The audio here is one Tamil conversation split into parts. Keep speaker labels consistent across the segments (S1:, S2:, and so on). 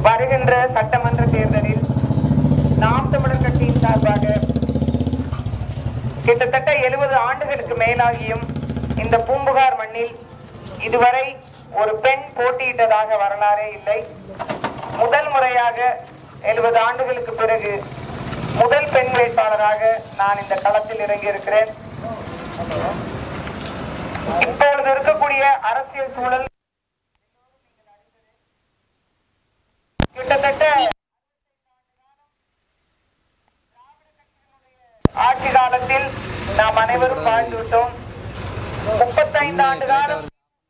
S1: வருகின்ற சட்டமன்ற தேர்தலில் நாம் தமிழர் கட்சியின் சார்பாக கிட்டத்தட்ட எழுபது ஆண்டுகளுக்கு மேலாகியும் இந்த பூம்புகார் மண்ணில் இதுவரை ஒரு பெண் போட்டியிட்டதாக வரலாறே இல்லை முதல் முறையாக எழுபது ஆண்டுகளுக்கு பிறகு முதல் பெண் வேட்பாளராக நான் இந்த களத்தில் இறங்கி இருக்கிறேன் இப்பொழுது இருக்கக்கூடிய அரசியல் சூழல் கிட்டத்தட்ட ஆட்சி காலத்தில் நாம் அனைவரும் வாழ்ந்து விட்டோம் முப்பத்தைந்து ஆண்டு காலம்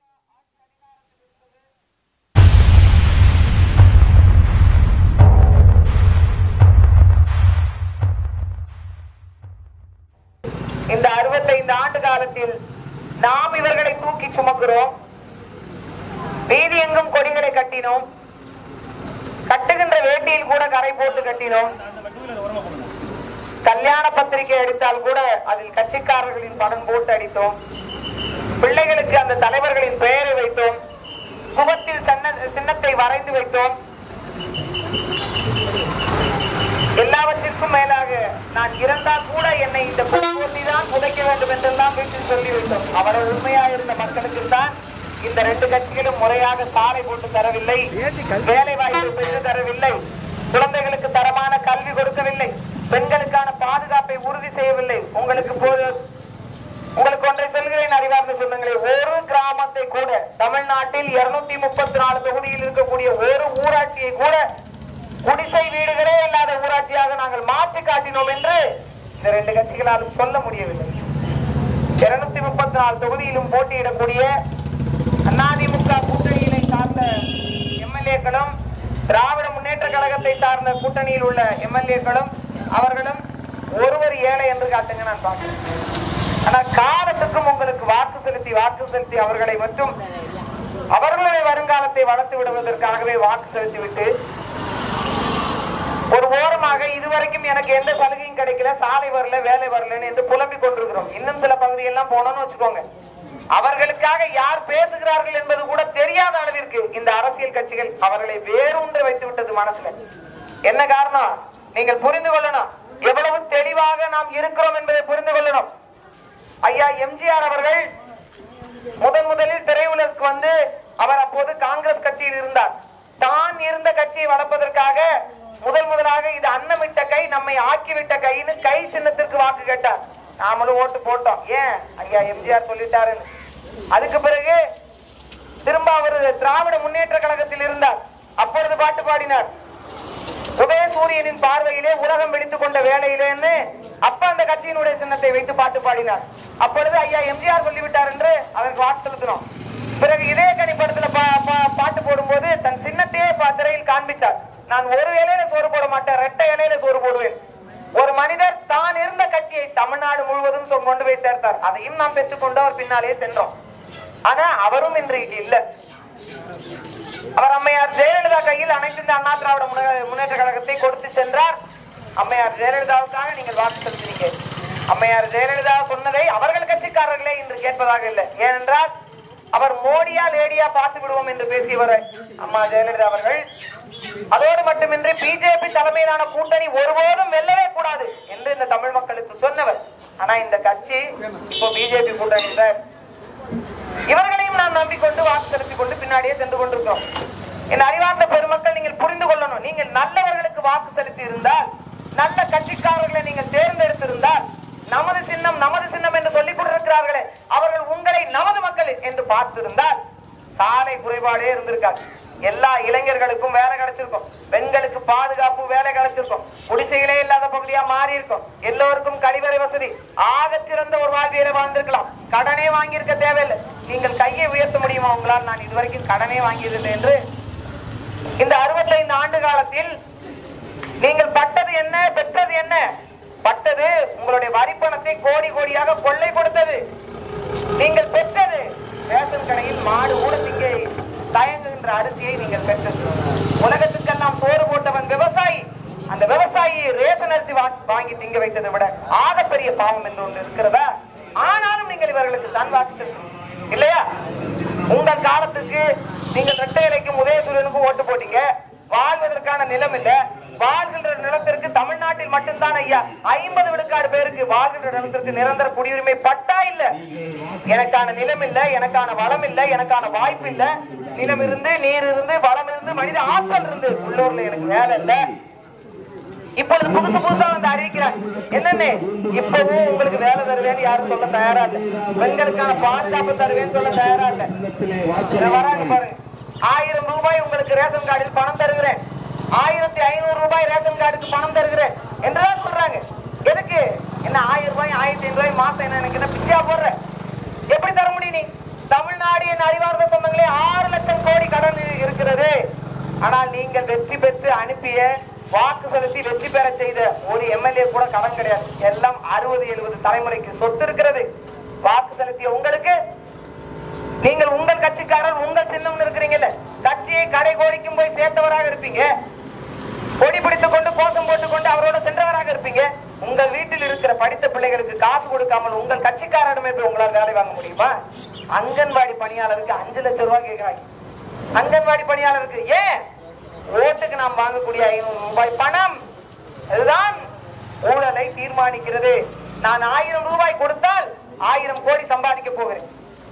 S1: இந்த அறுபத்தைந்து ஆண்டு காலத்தில் நாம் இவர்களை தூக்கி சுமக்கிறோம் வீதி எங்கும் கொடிகளை கட்டினோம் கட்டுகின்ற வேட்டியில் கூட கரை போட்டு கட்டினோம் கல்யாண பத்திரிகை அடித்தால் கூட அதில் கட்சிக்காரர்களின் படம் போட்டு அடித்தோம் பிள்ளைகளுக்கு அந்த தலைவர்களின் பெயரை வைத்தோம் சுபத்தில் சன்ன- சின்னத்தை வரைந்து வைத்தோம் எல்லாவற்றிற்கும் மேலாக நான் இறந்தால் கூட என்னை இந்த போட்டி தான் புதைக்க வேண்டும் என்றெல்லாம் வீட்டில் சொல்லி வைத்தோம் அவர்கள் உண்மையா இருந்த மக்களுக்கு தான் இந்த ரெண்டு கட்சிகளும் முறையாக சாலை போட்டு தரவில்லை வேலை வாய்ப்பு பெற்று தரவில்லை குழந்தைகளுக்கு தரமான கல்வி கொடுக்கவில்லை பெண்களுக்கான பாதுகாப்பை உறுதி செய்யவில்லை உங்களுக்கு போது உங்களுக்கு ஒன்றை சொல்கிறேன் அறிவார்ந்த சொந்தங்களே ஒரு கிராமத்தை கூட தமிழ்நாட்டில் இருநூத்தி முப்பத்தி நாலு தொகுதியில் இருக்கக்கூடிய ஒரு ஊராட்சியை கூட குடிசை வீடுகளே இல்லாத ஊராட்சியாக நாங்கள் மாற்றி காட்டினோம் என்று இந்த ரெண்டு கட்சிகளாலும் சொல்ல முடியவில்லை இருநூத்தி முப்பத்தி நாலு தொகுதியிலும் போட்டியிடக்கூடிய அதிமுக கூட்டணியினை சார்ந்த எம்எல்ஏக்களும் திராவிட முன்னேற்ற கழகத்தை சார்ந்த கூட்டணியில் உள்ள எம்எல்ஏக்களும் அவர்களும் ஒருவர் ஏழை என்று காட்டுங்க நான் பார்க்கிறேன் ஆனா காலத்துக்கும் உங்களுக்கு வாக்கு செலுத்தி வாக்கு செலுத்தி அவர்களை மற்றும் அவர்களுடைய வருங்காலத்தை வளர்த்து விடுவதற்காகவே வாக்கு செலுத்திவிட்டு ஒரு ஓரமாக இதுவரைக்கும் எனக்கு எந்த சலுகையும் கிடைக்கல சாலை வரல வேலை வரலன்னு என்று புலம்பிக் கொண்டிருக்கிறோம் இன்னும் சில பகுதியெல்லாம் போனோம்னு வச்சுக்கோங்க அவர்களுக்காக யார் பேசுகிறார்கள் என்பது கூட தெரியாத அளவிற்கு இந்த அரசியல் கட்சிகள் அவர்களை வேரூன்ற வைத்து விட்டது மனசுல என்ன காரணம் நீங்கள் புரிந்து கொள்ளணும் எவ்வளவு தெளிவாக நாம் இருக்கிறோம் என்பதை புரிந்து கொள்ளணும் ஐயா எம்ஜிஆர் அவர்கள் முதன் முதலில் திரையுலகுக்கு வந்து அவர் அப்போது காங்கிரஸ் கட்சியில் இருந்தார் தான் இருந்த கட்சியை வளர்ப்பதற்காக முதல் முதலாக இது அன்னமிட்ட கை நம்மை ஆக்கிவிட்ட கைன்னு கை சின்னத்திற்கு வாக்கு கேட்டார் நாமளும் ஓட்டு போட்டோம் ஏன் ஐயா எம்ஜிஆர் சொல்லிட்டாருன்னு அதுக்கு பிறகு திரும்ப அவர் திராவிட முன்னேற்ற கழகத்தில் இருந்தார் அப்பொழுது பாட்டு பாடினார் உதயசூரியனின் பார்வையிலே உலகம் வெடித்துக் கொண்ட வேளையிலேன்னு அப்ப அந்த கட்சியினுடைய சின்னத்தை வைத்து பாட்டு பாடினார் அப்பொழுது ஐயா எம்ஜிஆர் சொல்லிவிட்டார் என்று அதற்கு வாக்கு செலுத்தினோம் பிறகு இதே கனிப்படத்துல பா- பா- பாட்டு போடும்போது தன் சின்னத்தையே பா- திரையில் காண்பிச்சார் நான் ஒரு இலையில சோறு போட மாட்டேன் ரெட்டை இலையில சோறு போடுவேன் ஒரு மனிதர் தான் இருந்த கட்சியை தமிழ்நாடு முழுவதும் சொ- கொண்டு போய் சேர்த்தார் அதையும் நாம் பெற்றுக்கொண்டு அவர் பின்னாலே சென்றோம் ஆனா அவரும் இன்றைக்கு இல்லை அவர் அம்மையார் ஜெயலலிதா கையில் அனைத்து இந்த அண்ணா திராவிட முன்னே- முன்னேற்ற கழகத்தை கொடுத்து சென்றார் அம்மையார் ஜெயலலிதாவுக்காக நீங்கள் வாக்கு செலுத்தினீங்க அம்மையார் ஜெயலலிதா சொன்னதை அவர்கள் கட்சிக்காரர்களே இன்று கேட்பதாக இல்லை ஏனென்றால் அவர் மோடியா லேடியா பார்த்து விடுவோம் என்று பேசியவர் அம்மா ஜெயலலிதா அவர்கள் அதோடு மட்டுமின்றி பிஜேபி தலைமையிலான கூட்டணி ஒருபோதும் வெல்லவே கூடாது என்று இந்த தமிழ் மக்களுக்கு சொன்னவர் ஆனா இந்த கட்சி இப்போ பிஜேபி கூட்டணி சார் இவர்களையும் நாம் நம்பிக்கொண்டு வாக்கு செலுத்திக் கொண்டு பின்னாடியே சென்று கொண்டிருக்கிறோம் என் அறிவார்ந்த பெருமக்கள் நீங்கள் புரிந்து கொள்ளணும் நீங்கள் நல்லவர்களுக்கு வாக்கு செலுத்தி இருந்தால் நல்ல கட்சிக்காரர்களை நீங்கள் தேர்ந்தெடுத்திருந்தால் நமது சின்னம் நமது சின்னம் என்று சொல்லிக் கொண்டிருக்கிறார்களே அவர்கள் உங்களை நமது மக்கள் என்று பார்த்திருந்தால் சாலை குறைபாடே இருந்திருக்காது எல்லா இளைஞர்களுக்கும் வேலை கிடைச்சிருக்கும் பெண்களுக்கு பாதுகாப்பு வேலை கிடைச்சிருக்கும் குடிசைகளே இல்லாத பகுதியா மாறி இருக்கும் எல்லோருக்கும் கழிவறை வசதி ஆகச் சிறந்த ஒரு வாழ்வியலை வாழ்ந்திருக்கலாம் கடனே வாங்கியிருக்க தேவையில்லை நீங்கள் கையை உயர்த்த முடியுமா உங்களால் நான் இதுவரைக்கும் கடனே வாங்கியதில்லை என்று இந்த அறுபத்தைந்து ஆண்டு காலத்தில் நீங்கள் பட்டது என்ன பெற்றது என்ன பட்டது உங்களுடைய வரிப்பணத்தை கோடி கோடியாக கொள்ளை கொடுத்தது நீங்கள் பெற்றது ரேஷன் கடையில் மாடு கூட திங்க தயங்குகின்ற அரிசியை நீங்கள் பெற்றது உலகத்துக்கெல்லாம் சோறு போட்டவன் விவசாயி அந்த விவசாயி ரேஷன் அரிசி வா- வாங்கி திங்க வைத்ததை விட ஆகப்பெரிய பாவம் என்று ஒன்று இருக்கிறதா ஆனாலும் நீங்கள் இவர்களுக்கு தான் வாக்கு செலுத்தணும் இல்லையா உங்கள் காலத்துக்கு நீங்கள் ரெட்டை இலைக்கும் உதயசூரியனுக்கும் ஓட்டு போட்டீங்க வாழ்வதற்கு நிலம் இல்ல வாழ்கின்ற நிலத்திற்கு தமிழ்நாட்டில் மட்டும்தான் ஐயா ஐம்பது விழுக்காடு பேருக்கு வாழ்கின்ற நிலத்திற்கு நிரந்தர குடியுரிமை பட்டா இல்ல எனக்கான நிலம் இல்ல எனக்கான வளம் இல்ல எனக்கான வாய்ப்பு இல்ல நிலம் இருந்து நீர் இருந்து வளம் இருந்து மனித ஆற்றல் இருந்து உள்ளூர்ல எனக்கு வேலை இல்ல இப்பொழுது புதுசு புதுசா வந்து அறிவிக்கிறாங்க என்னன்னு இப்பவும் உங்களுக்கு வேலை தருவேன்னு யாரும் சொல்ல தயாரா இல்ல பெண்களுக்கான பாதுகாப்பு தருவேன்னு சொல்ல தயாரா இல்ல இதை வராங்க பாருங்க ஆயிரம் ரூபாய் உங்களுக்கு ரேஷன் கார்டில் பணம் தருகிறேன் ஆயிரத்தி ஐநூறு ரூபாய் ரேஷன் கார்டுக்கு பணம் தருகிறேன் என்றுதான் சொல்றாங்க எதுக்கு என்ன ஆயிரம் ரூபாய் ஆயிரத்தி ஐநூறு ரூபாய் மாசம் என்ன எனக்கு என்ன பிச்சையா போடுற எப்படி தர முடியும் நீ தமிழ்நாடு என் அறிவார்ந்த சொந்தங்களே ஆறு லட்சம் கோடி கடன் இருக்கிறது ஆனால் நீங்கள் வெற்றி பெற்று அனுப்பிய வாக்கு செலுத்தி வெற்றி பெற செய்த ஒரு எம்எல்ஏ கூட கடன் கிடையாது எல்லாம் அறுபது எழுபது தலைமுறைக்கு சொத்து இருக்கிறது வாக்கு செலுத்திய உங்களுக்கு நீங்கள் உங்கள் கட்சிக்காரர் உங்கள் சின்னம்னு இருக்கிறீங்கல்ல கட்சியை கடை கோடிக்கும் போய் சேர்த்தவராக இருப்பீங்க கொடி பிடித்துக் கொண்டு கோஷம் போட்டுக் கொண்டு அவரோட சென்றவராக இருப்பீங்க உங்கள் வீட்டில் இருக்கிற படித்த பிள்ளைகளுக்கு காசு கொடுக்காமல் உங்கள் கட்சிக்காரரிடமே போய் உங்களால் வேலை வாங்க முடியுமா அங்கன்வாடி பணியாளருக்கு அஞ்சு லட்சம் ரூபாய் கேட்கிறாங்க அங்கன்வாடி பணியாளருக்கு ஏன் ஓட்டுக்கு நாம் வாங்கக்கூடிய ஐநூறு ரூபாய் பணம் அதுதான் ஊழலை தீர்மானிக்கிறது நான் ஆயிரம் ரூபாய் கொடுத்தால் ஆயிரம் கோடி சம்பாதிக்க போகிறேன்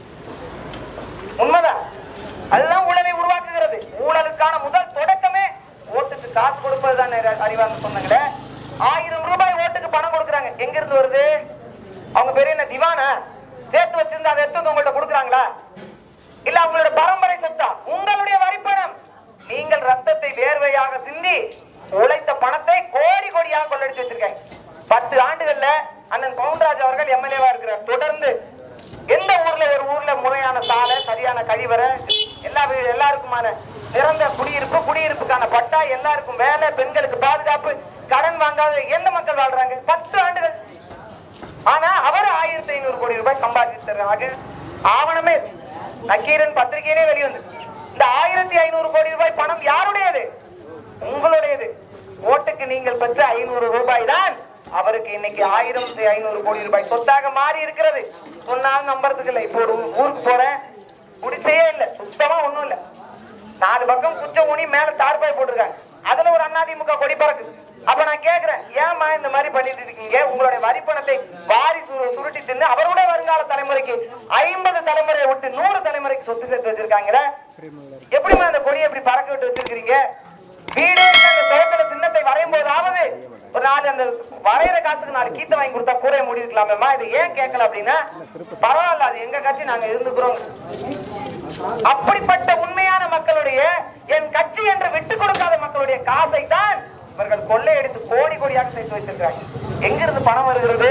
S1: உண்மைதான் அதுதான் ஊழலை உருவாக்குகிறது ஊழலுக்கான முதல் தொடக்கமே ஓட்டுக்கு காசு கொடுப்பது தான் அறிவாங்க சொன்னாங்களே ஆயிரம் ரூபாய் ஓட்டுக்கு பணம் கொடுக்குறாங்க எங்க இருந்து வருது அவங்க பேரு என்ன திவானா சேர்த்து வச்சிருந்தா அதை எடுத்து வந்து உங்கள்ட்ட கொடுக்குறாங்களா இல்ல அவங்களோட பரம்பரை சொத்தா உங்களுடைய வரிப்பணம் நீங்கள் ரத்தத்தை வேர்வையாக சிந்தி உழைத்த பணத்தை கோடி கோடியாக கொள்ளடிச்சு வச்சிருக்காங்க பத்து ஆண்டுகள்ல அண்ணன் பவுன்ராஜ் அவர்கள் எம்எல்ஏவா இருக்கிறார் தொடர்ந்து எந்த ஊர்ல ஒரு ஊர்ல முறையான சாலை சரியான கழிவறை எல்லா வீ- எல்லாருக்குமான நிரந்தர குடியிருப்பு குடியிருப்புக்கான பட்டா எல்லாருக்கும் வேலை பெண்களுக்கு பாதுகாப்பு கடன் வாங்காத எந்த மக்கள் வாழ்றாங்க பத்து ஆண்டுகள் ஆனா அவர் ஆயிரத்தி ஐநூறு கோடி ரூபாய் சம்பாதித்ததாக ஆவணமே இருக்கு. நக்கீரன் பத்திரிகையிலே வெளிவந்து இந்த ஆயிரத்தி ஐநூறு கோடி ரூபாய் பணம் யாருடையது உங்களுடையது ஓட்டுக்கு நீங்கள் பெற்ற ஐநூறு ரூபாய் தான் அவருக்கு இன்னைக்கு ஆயிரத்தி ஐநூறு கோடி ரூபாய் சொத்தாக மாறி இருக்கிறது சொன்னாலும் நம்புறதுக்கு இல்லை இப்போ ஒரு ஊருக்கு போறேன் குடிசையே இல்ல சுத்தமா ஒண்ணும் இல்ல நாலு பக்கம் குச்ச ஊனி மேல தார்பாய் போட்டிருக்காங்க அதுல ஒரு அதிமுக கொடி பறக்குது அப்ப நான் கேக்குறேன் ஏமா இந்த மாதிரி பண்ணிட்டு இருக்கீங்க உங்களுடைய வரி பணத்தை வாரி சுரு சுருட்டி தின்னு அவருடைய வருங்கால தலைமுறைக்கு ஐம்பது தலைமுறையை விட்டு நூறு தலைமுறைக்கு சொத்து சேர்த்து வச்சிருக்காங்களே எப்படிமா அந்த கொடியை இப்படி பறக்க விட்டு வச்சிருக்கீங்க வீடே இல்ல, அந்த சுவத்துல சின்னத்தை வரையும் போதாவது ஒரு நாலு அந்த வரைகிற காசுக்கு நாலு கீத்தை வாங்கி கொடுத்தா கூரை மூடி இருக்கலாமேம்மா இது ஏன் கேட்கல அப்படின்னா பரவாயில்ல அது எங்க கட்சி நாங்க இருந்துக்கிறோம் அப்படிப்பட்ட உண்மையான மக்களுடைய என் கட்சி என்று விட்டு கொடுக்காத மக்களுடைய காசை தான் இவர்கள் கொள்ளையடித்து கோடி கோடியாக சேர்த்து வைத்திருக்கிறாங்க எங்கிருந்து பணம் வருகிறது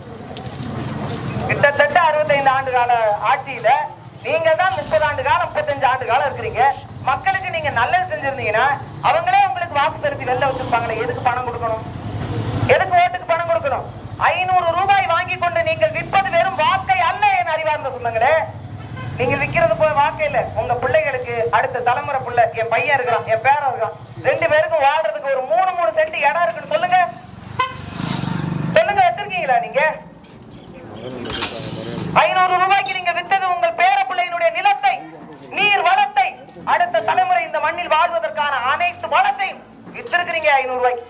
S1: கிட்டத்தட்ட 65 ஆண்டு கால ஆட்சியில நீங்க தான் முப்பது ஆண்டு காலம் முப்பத்தஞ்சு ஆண்டு காலம் இருக்கிறீங்க மக்களுக்கு நீங்க நல்லது செஞ்சிருந்தீங்கன்னா அவங்களே உங்களுக்கு வாக்கு செலுத்தி வெளில வச்சிருப்பாங்களே எதுக்கு பணம் கொடுக்கணும் எதுக்கு ஓட்டுக்கு பணம் கொடுக்கணும் ஐநூறு ரூபாய் வாங்கி கொண்டு நீங்கள் விற்பது வெறும் வாக்கை அல்ல என் அறிவார்ந்த சொன்னங்களே நீங்க விக்கிறது போய் வாக்கை இல்ல உங்க பிள்ளைகளுக்கு அடுத்த தலைமுறை பிள்ளை என் பையன் இருக்கிறான் என் பேரன் இருக்கான் ரெண்டு பேருக்கும் வாழ்றதுக்கு ஒரு மூணு மூணு சென்ட் இடம் இருக்குன்னு சொல்லுங்க சொல்லுங்க வச்சிருக்கீங்களா நீங்க ஐநூறு ரூபாய்க்கு நீங்க வித்தது உங்கள் பேர பிள்ளையினுடைய நிலத்தை நீர் வளத்தை அடுத்த தலைமுறை இந்த மண்ணில் வாழ்வதற்கான அனைத்து வளத்தையும் வித்திருக்கிறீங்க ஐநூறு ரூபாய்க்கு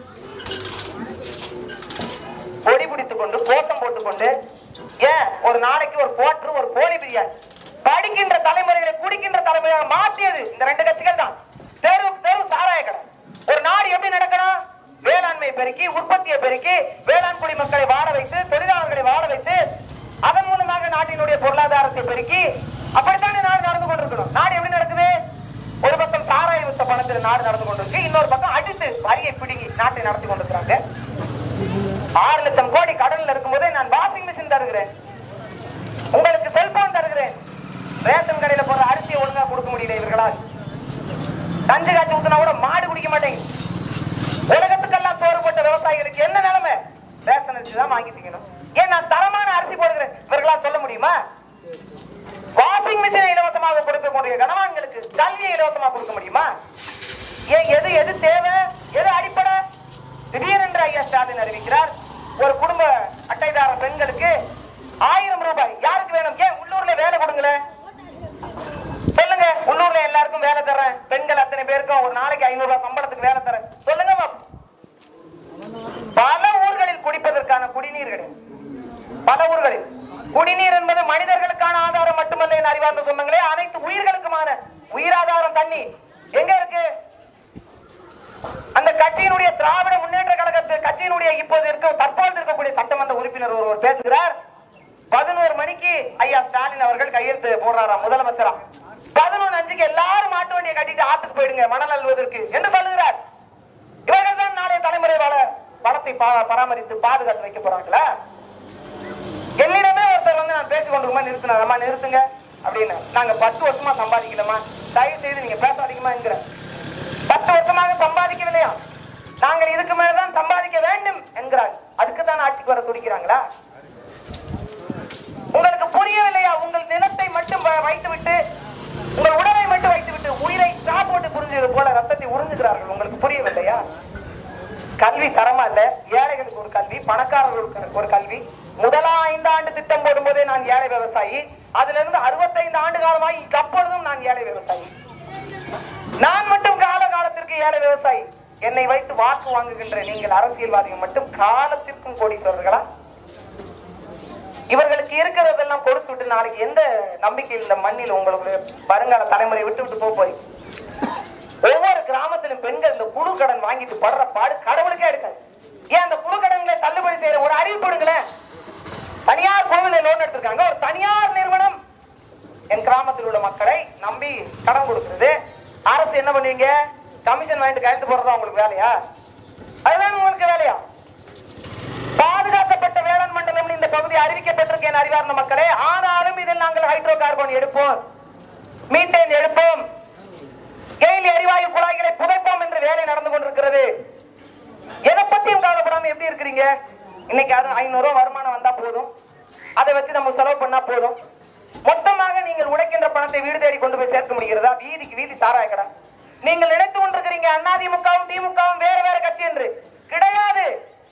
S1: கொடி பிடித்துக் கொண்டு கோஷம் போட்டுக்கொண்டு ஏன் ஒரு நாளைக்கு ஒரு கோட்டர் ஒரு கோழி பிரியாணி படிக்கின்ற தலைமுறைகளை குடிக்கின்ற தலைமுறையாக மாற்றியது இந்த ரெண்டு கட்சிகள் தான் தெருவுக்கு தெரு சாராய கடை ஒரு நாடு எப்படி நடக்கணும் வேளாண்மை பெருக்கி உற்பத்தியை பெருக்கி வேளாண் குடி மக்களை வாழ வைத்து தொழிலாளர்களை வாழ வைத்து அதன் மூலமாக நாட்டினுடைய பொருளாதாரத்தை பெருக்கி அப்படித்தானே நாடு நடந்து கொண்டிருக்கணும் நாடு எப்படி நடக்குது ஒரு பக்கம் சாராய வித்த பணத்தில் நாடு நடந்து கொண்டிருக்கு இன்னொரு பக்கம் அடித்து வரியை பிடுங்கி நாட்டை நடத்தி கொண்டிருக்கிறாங்க ஆறு லட்சம் கோடி கடன்ல இருக்கும்போதே நான் வாஷிங் மிஷின் தருகிறேன் உங்களுக்கு செல்போன் தருகிறேன் ரேஷன் கடையில போற அரிசியை ஒழுங்கா கொடுக்க முடியல இவர்களால் கஞ்சி காய்ச்சி ஊத்துனா கூட மாடு குடிக்க மாட்டேங்குது உலகத்துக்கெல்லாம் சோறு போட்ட விவசாயிகளுக்கு என்ன நிலைமை ரேஷன் அரிசி தான் வாங்கி திங்கணும் ஏன் நான் தரமான அரிசி போடுகிறேன் இவர்களால் சொல்ல முடியுமா வாஷிங் மிஷினை இலவசமாக கொடுக்கக்கூடிய கணவான்களுக்கு கல்வியை இலவசமாக கொடுக்க முடியுமா ஏன் எது எது தேவை எது அடிப்படை திடீரென்று ஐயா ஸ்டாலின் அறிவிக்கிறார் ஒரு குடும்ப அட்டைதார பெண்களுக்கு ஆயிரம் ரூபாய் யாருக்கு வேணும் ஏன் உள்ளூர்ல வேலை கொடுங்களேன் சொல்லுங்க உள்ளூர்ல எல்லாருக்கும் வேலை தர்றேன் பெண்கள் அத்தனை பேருக்கும் ஒரு நாளைக்கு ஐநூறு ரூபாய் சம்பளத்துக்கு உங்களுக்கு வேலை தரேன் சொல்லுங்க பாப்போம். பல ஊர்களில் குடிப்பதற்கான குடிநீர் கிடையாது பல ஊர்களில் குடிநீர் என்பது மனிதர்களுக்கான ஆதாரம் மட்டுமல்ல என் அறிவார்ந்த சொன்னாங்களே அனைத்து உயிர்களுக்குமான உயிராதாரம் தண்ணி எங்க இருக்கு அந்த கட்சியினுடைய திராவிட முன்னேற்ற கழகத்து கட்சியினுடைய இப்போது இருக்க தற்போது இருக்கக்கூடிய சட்டமன்ற உறுப்பினர் ஒருவர் பேசுகிறார் பதினோரு மணிக்கு ஐயா ஸ்டாலின் அவர்கள் கையெழுத்து போடுறாராம் முதலமைச்சரா பதினொன்று அஞ்சுக்கு எல்லாரும் மாட்டு வண்டியை கட்டிட்டு ஆத்துக்கு போயிடுங்க மணல் அள்ளுவதற்கு என்று சொல்லுகிறார் இவர்கள் தான் நாளைய தலைமுறை வள வளத்தை பா- பராமரித்து பாதுகாத்து வைக்க போறாங்களா என்னிடமே ஒருத்தர் வந்து நான் பேசி கொண்டிருக்கோமா நிறுத்தினாரம்மா நிறுத்துங்க அப்படின்னு நாங்க பத்து வருஷமா சம்பாதிக்கலமா தயவு செய்து நீங்க பேசாதீங்கம்மா என்கிற பத்து வருஷமாக சம்பாதிக்கவில்லையா நாங்கள் இதுக்கு மேலதான் சம்பாதிக்க வேண்டும் என்கிறாங்க அதுக்கு தான் ஆட்சிக்கு வர துடிக்கிறாங்களா உங்களுக்கு புரியவில்லையா உங்கள் நிலத்தை மட்டும் வ- வைத்துவிட்டு உங்கள் உடலை மட்டும் வைத்துவிட்டு உயிரை சா போட்டு புரிஞ்சது போல ரத்தத்தை உறிஞ்சுகிறார்கள் உங்களுக்கு புரியவில்லையா கல்வி தரமா இல்ல ஏழைகளுக்கு ஒரு கல்வி பணக்காரர்களுக்கு ஒரு கல்வி முதலாம் ஐந்தாண்டு திட்டம் போடும்போதே நான் ஏழை விவசாயி அதுல இருந்து அறுபத்தைந்து ஆண்டு காலமாகி அப்பொழுதும் நான் ஏழை விவசாயி நான் மட்டும் கால காலத்திற்கு ஏழை விவசாயி என்னை வைத்து வாக்கு வாங்குகின்ற நீங்கள் அரசியல்வாதிகள் மட்டும் காலத்திற்கும் கோடீஸ்வரர்களா இவர்களுக்கு இருக்கிறதெல்லாம் கொடுத்து விட்டு நாளைக்கு எந்த நம்பிக்கை இந்த மண்ணில் உங்களுக்கு வருங்கால தலைமுறை விட்டு விட்டு போக போய் ஒவ்வொரு கிராமத்திலும் பெண்கள் இந்த குழு கடன் வாங்கிட்டு படுற பாடு கடவுளுக்கே எடுக்காது ஏன் அந்த குழு கடன்களை தள்ளுபடி செய்யற ஒரு அறிவிப்பு எடுங்களேன் தனியார் குழுவில் லோன் எடுத்திருக்காங்க ஒரு தனியார் நிறுவனம் என் கிராமத்தில் உள்ள மக்களை நம்பி கடன் கொடுக்கிறது அரசு என்ன பண்ணுவீங்க கமிஷன் வாங்கிட்டு கையெழுத்து போடுறதா உங்களுக்கு வேலையா அதுதான் உங்களுக்கு வேலையா பாதுகாக்கப்பட்ட வேளாண் மண்டலம் இந்த பகுதி அறிவிக்கப்பட்டிருக்கேன் அறிவார்ந்த மக்களே ஆனாலும் இதில் நாங்கள் ஹைட்ரோ கார்பன் எடுப்போம் மீத்தேன் எடுப்போம் கெயில் எரிவாயு குழாய்களை புதைப்போம் என்று வேலை நடந்து கொண்டிருக்கிறது எதை பத்தியும் கவலைப்படாம எப்படி இருக்கிறீங்க இன்னைக்கு அது ஐநூறு ரூபாய் வருமானம் வந்தா போதும் அதை வச்சு நம்ம செலவு பண்ணா போதும் மொத்தமாக நீங்கள் உழைக்கின்ற பணத்தை வீடு தேடி கொண்டு போய் சேர்க்க முடிகிறதா வீதிக்கு வீதி சாராய கடை நீங்கள் நினைத்து கொண்டிருக்கிறீங்க அதிமுகவும் திமுகவும் வேற வேற கட்சி என்று கிடையாது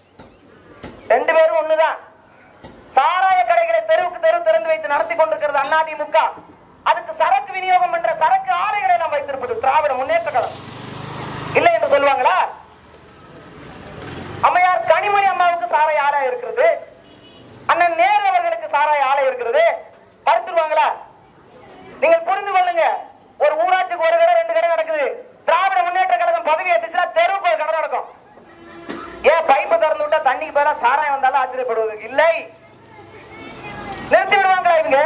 S1: ரெண்டு பேரும் ஒண்ணுதான் சாராய கடைகளை தெருவுக்கு தெரு திறந்து வைத்து நடத்தி கொண்டிருக்கிறது அதிமுக அதுக்கு சரக்கு விநியோகம் என்ற சரக்கு ஆலைகளை நாம் வைத்திருப்பது திராவிட முன்னேற்ற கழகம் இல்லை என்று சொல்லுவாங்களா அம்மையார் கனிமொழி அம்மாவுக்கு சாராய ஆலை இருக்கிறது அண்ணன் நேரு அவர்களுக்கு சாராய ஆலை இருக்கிறது மறுத்துருவாங்களா நீங்கள் புரிந்து கொள்ளுங்க ஒரு ஊராட்சிக்கு ஒரு கடை ரெண்டு கடை நடக்குது திராவிட முன்னேற்ற கழகம் பதவி ஏற்றுச்சுன்னா தெருவுக்கு ஒரு கடை நடக்கும் ஏன் பைப்பை திறந்து விட்டா தண்ணிக்கு பதிலா சாராயம் வந்தாலும் ஆச்சரியப்படுவதற்கு இல்லை நிறுத்தி விடுவாங்களா இவங்க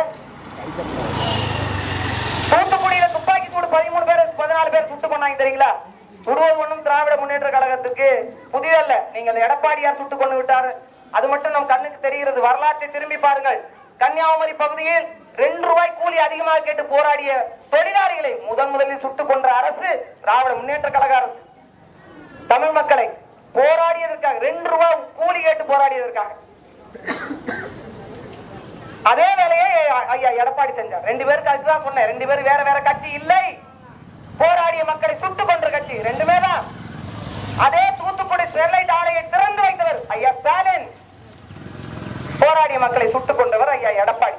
S1: தூத்துக்குடியில துப்பாக்கி சூடு பதிமூணு பேர் பதினாலு பேர் சுட்டு கொண்டாங்க தெரியுங்களா சுடுவது ஒண்ணும் திராவிட முன்னேற்ற கழகத்துக்கு புதிதல்ல நீங்கள் எடப்பாடியார் சுட்டு கொண்டு விட்டார் அது மட்டும் நம் கண்ணுக்கு தெரிகிறது வரலாற்றை திரும்பி பாருங்கள் கன்னியாகுமரி பகுதியில் ரெண்டு ரூபாய் கூலி அதிகமாக கேட்டு போராடிய தொழிலாளிகளை முதன் முதலில் சுட்டுக் கொன்ற அரசு திராவிட முன்னேற்ற கழக அரசு தமிழ் மக்களை போராடியதற்காக ரெண்டு ரூபாய் கூலி கேட்டு போராடியதற்காக அதே வேலையை ஐயா எடப்பாடி செஞ்சார் ரெண்டு பேருக்கு அதுதான் சொன்னேன் ரெண்டு பேரும் வேற வேற கட்சி இல்லை போராடிய மக்களை சுட்டுக் கொன்ற கட்சி ரெண்டுமே தான் அதே தூத்துக்குடி ஸ்டெர்லைட் ஆலையை திறந்து வைத்தவர் ஐயா ஸ்டாலின் போராடிய மக்களை சுட்டுக் கொண்டவர் ஐயா எடப்பாடி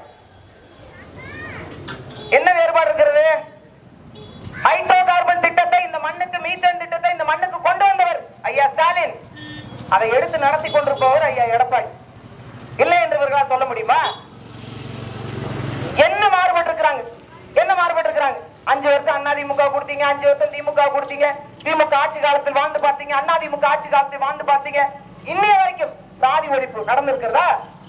S1: என்ன வேறுபாடு இருக்கிறது ஹைட்ரோ கார்பன் திட்டத்தை இந்த மண்ணுக்கு மீத்தேன் திட்டத்தை இந்த மண்ணுக்கு கொண்டு வந்தவர் ஐயா ஸ்டாலின் அதை எடுத்து நடத்தி கொண்டிருப்பவர் ஐயா எடப்பாடி இல்லை என்று இவர்களால் சொல்ல முடியுமா என்ன மாறுபட்டு இருக்கிறாங்க என்ன மாறுபட்டு இருக்கிறாங்க அஞ்சு வருஷம் அதிமுக கொடுத்தீங்க அஞ்சு வருஷம் திமுக கொடுத்தீங்க திமுக ஆட்சி காலத்தில் வாழ்ந்து பார்த்தீங்க அதிமுக ஆட்சி காலத்தில் வாழ்ந்து பார்த்தீங்க இன்னைய வரைக்கும் சாதி ஒழிப்பு நடந்திருக்கிறதா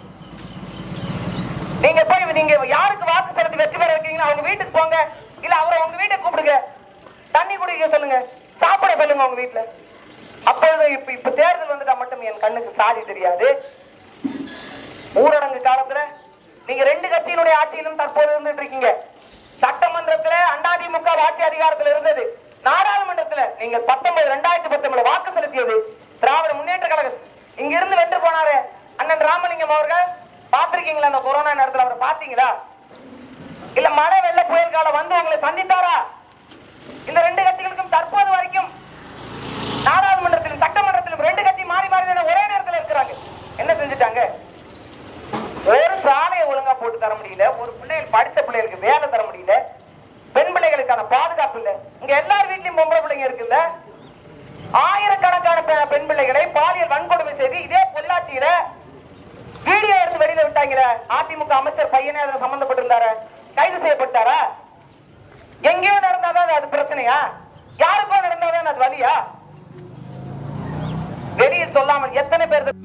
S1: நீங்க போய் நீங்க யாருக்கு வாக்கு செலுத்தி வெற்றி பெற இருக்கீங்களோ அவங்க வீட்டுக்கு போங்க இல்ல அவரை உங்க வீட்டுக்கு கூப்பிடுங்க தண்ணி குடிக்க சொல்லுங்க சாப்பிட சொல்லுங்க உங்க வீட்டுல அப்பொழுது இப்ப இப்ப தேர்தல் வந்துட்டா மட்டும் என் கண்ணுக்கு சாதி தெரியாது ஊரடங்கு காலத்துல நீங்க ரெண்டு கட்சியினுடைய ஆட்சியிலும் தற்போது இருந்துட்டு இருக்கீங்க சட்டமன்றத்துல அதிமுக ஆட்சி அதிகாரத்துல இருந்தது நாடாளுமன்றத்துல நீங்க பத்தொன்பது ரெண்டாயிரத்தி பத்தொன்பது வாக்கு செலுத்தியது திராவிட முன்னேற்ற கழகம் இங்க இருந்து வென்று போனாரு அண்ணன் ராமலிங்கம் அவர்கள் பார்த்திருக்கீங்களா அந்த கொரோனா நேரத்துல அவரை பாத்தீங்களா இல்ல மழை வெள்ள புயல் காலம் வந்து உங்களை சந்தித்தாரா இந்த ரெண்டு கட்சிகளுக்கும் தற்போது வரைக்கும் நாடாளுமன்றத்திலும் சட்டமன்றத்திலும் ரெண்டு கட்சி மாறி மாறி தானே ஒரே நேரத்துல இருக்கிறாங்க என்ன செஞ்சுட்டாங்க ஒரு சாலையை ஒழுங்கா போட்டு தர முடியல ஒரு பிள்ளைகள் படிச்ச பிள்ளைகளுக்கு வேலை தர முடியல பெண் பிள்ளைகளுக்கான பாதுகாப்பு இல்ல இங்க எல்லார் வீட்லயும் பொம்பளை பிள்ளைங்க இருக்குல்ல பிள்ளைகளை பாலியல் வன்கொடுமை செய்து இதே பொள்ளாச்சியில வீடியோ எடுத்து வெளியில விட்டாங்களே அதிமுக அமைச்சர் பையனே அதுல சம்பந்தப்பட்டிருந்தாரு கைது செய்யப்பட்டாரா எங்கேயோ நடந்தாதான் அது பிரச்சனையா யாருக்கோ நடந்தாதான் அது வலியா வெளியில் சொல்லாமல் எத்தனை பேர்